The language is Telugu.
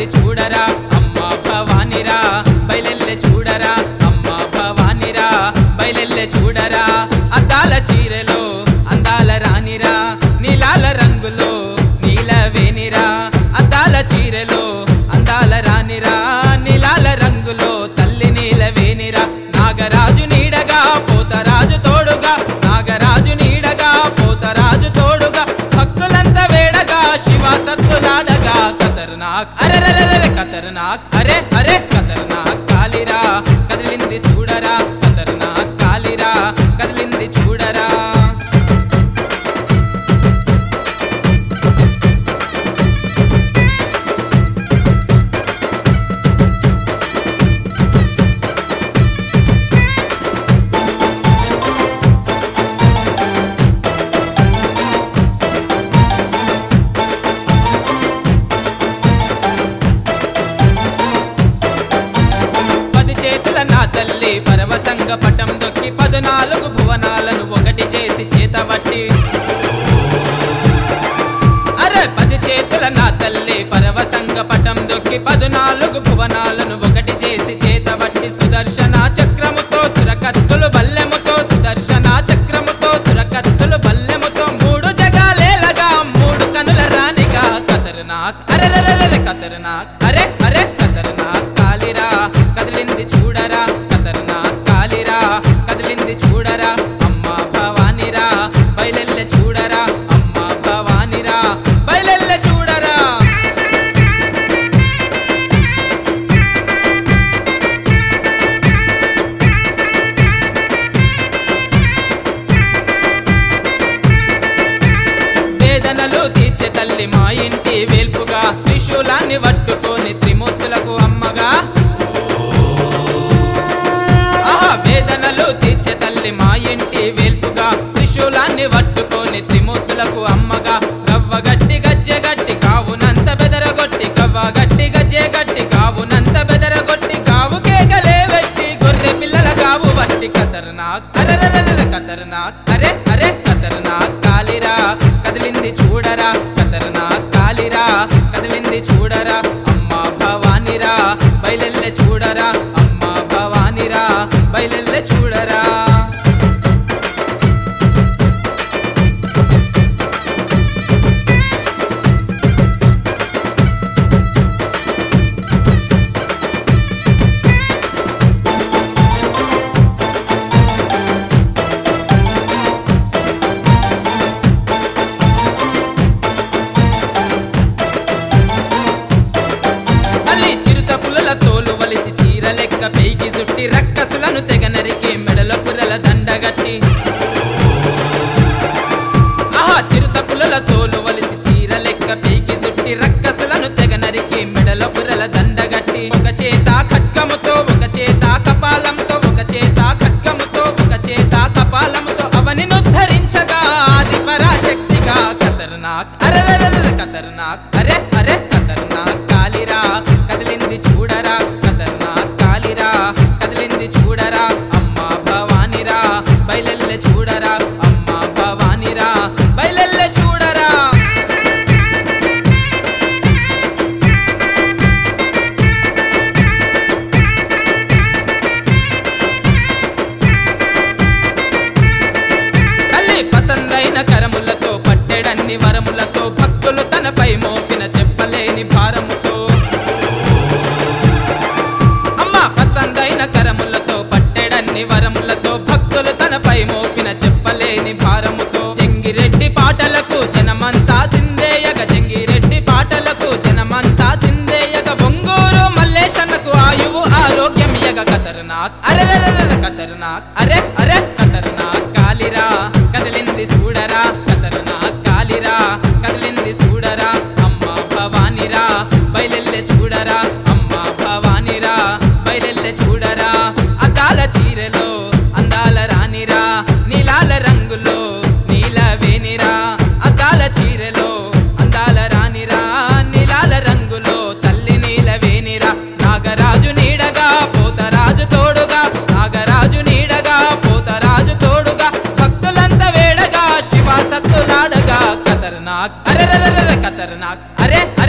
కదిలింది చూడరా అమ్మ భవానిరా బయలెల్లె చూడరా అమ్మ భవానిరా బయలెల్లె చూడరా అద్దాల చీరలో అందాల రానిరా నీలాల రంగులో నీల వేనిరా అద్దాల చీరలో అందాల రానిరా నీలాల రంగులో తల్లి నీల వేనిరా నాగరాజు నీడగా పోతరాజు తోడుగా నాగరాజు నీడగా పోతరాజు తోడుగా భక్తులంతా వేడగా శివ సత్తులాడగా ఖతర్నాక్ అరెరెరెరె ఖతర్నాక్ అరే అరే ఖతర్నాక్ కాలిరా కదిలింది చూడరా ఖతర్నాక్ కాలిరా కదిలింది చూడరా పది చేతుల నా తల్లి పరవశంగ పటం దొక్కి పదునాలుగు భువనాలను ఒకటి చేసి చేతబట్టి అరే పది చేతుల నా తల్లి పరవశంగ పటం దొక్కి పదునాలుగు భువనాలను ఒకటి చేసి చేతబట్టి సుదర్శన చక్రముతో సురకత్తులు బల్లెముతో సుదర్శన చక్రముతో సురకత్తులు బల్లెముతో మూడు జగాలేలగా మూడు కనుల రానిగా కతర్నాక్ అరెరెరెరె కతర్నాక్ అరే అరే కతర్నాక్ కాలిరా కదిలింది చూడరా కతర్నాక్ కాలిరా కదిలింది చూడరా అమ్మ భవానిరా బయలెల్లె చూడరా అమ్మ భవానిరా బయలెల్లె చూడరా వేదనలు తీర్చే తల్లి మా ఇంటి వేల్పుగా త్రిశూలాన్ని పట్టుకొని త్రిమూర్తులకు అమ్మగా ఆహా వేదనలు తీర్చే తల్లి మా ఇంటి వేల్పుగా త్రిశూలాన్ని పట్టుకొని త్రిమూర్తులకు అమ్మగా గవ్వ గట్టి గజ్జె గట్టి కావునంత బెదరగొట్టి గవ్వ గట్టి గజ్జె గట్టి కావునంత బెదరగొట్టి కావు కేకలే వెట్టి గొర్రె పిల్లల కావు వట్టి ఖతర్నాక్ అరెరెరెరె ఖతర్నాక్ అరే అరే ఖతర్నాక్ కాలిరా కదిలింది చూడరా ఖతర్నాక్ కాలిరా కదిలింది చూడరా అమ్మ భవానిరా బయలెల్లె చూడరా అమ్మ భవానిరా బయలెల్లె చూడరా తల్లి చిరుత పుల్లల తోలు వలిచి చీర లెక్క పైకి చుట్టి రక్కసులను తెగ నరికి మెడల పుర్రల దండగట్టి ఆహా చిరుత పుల్లల తోలు వలిచి చీర లెక్క పైకి చుట్టి రక్కసులను తెగ నరికి మెడల పుర్రల దండగట్టి ఒక చేత ఖడ్గముతో ఒక చేత కపాలంతో ఒక చేత ఖడ్గముతో ఒక చేత కపాలముతో అవని ధరించగా ఆది పరాశక్తిగా ఖతర్నాక్ అరెరెరెరె ఖతర్నాక్ అరే అరే ఖతర్నాక్ కాలిరా కదిలింది చూడరా ఖతర్నాక్ కాలిరా కదిలింది చూడరా అమ్మ భవానిరా బయలెల్లె చూడరా అమ్మ భవానిరా బయలెల్లె చూడరా తల్లి పసందైన కరములతో పట్టెడన్ని వరములతో భక్తులు తనపై మోపిన చెప్పలేని భారముతో అమ్మ పసందైన కరములతో పట్టెడన్ని వరములతో భక్తులు తనపై మోపిన చెప్పలేని భారముతో జంగిరెడ్డి పాటలకు జనమంతా సిందేయగ జంగిరెడ్డి పాటలకు జనమంతా సిందేయగ బొంగూరు మల్లేశన్నకు ఆయువు ఆరోగ్యం యగ ఖతర్నాక్ అరెరెరెరె ఖతర్నాక్ అరే అరే ఖతర్నాక్ కాలిరా కదిలింది చూడరా ఖతర్నాక్ కాలిరా కదిలింది చూడరా అమ్మ భవానిరా బయలెల్లె చూడరా అమ్మ భవానిరా బయలెల్లె చూడరా అద్దాల చీరలో అందాల రానిరా నీలాల రంగులో నీల వేనిరా అద్దాల చీరలో అందాల రానిరా నీలాల రంగులో తల్లి నీల వేనిరా నాగరాజు నీడగా పోతరాజు తోడుగా నాగరాజు నీడగా పోతరాజు తోడుగా భక్తులంతా వేడగా శివ సత్తులాడగా ఖతర్నాక్ అరెరెరెరె ఖతర్నాక్ అరే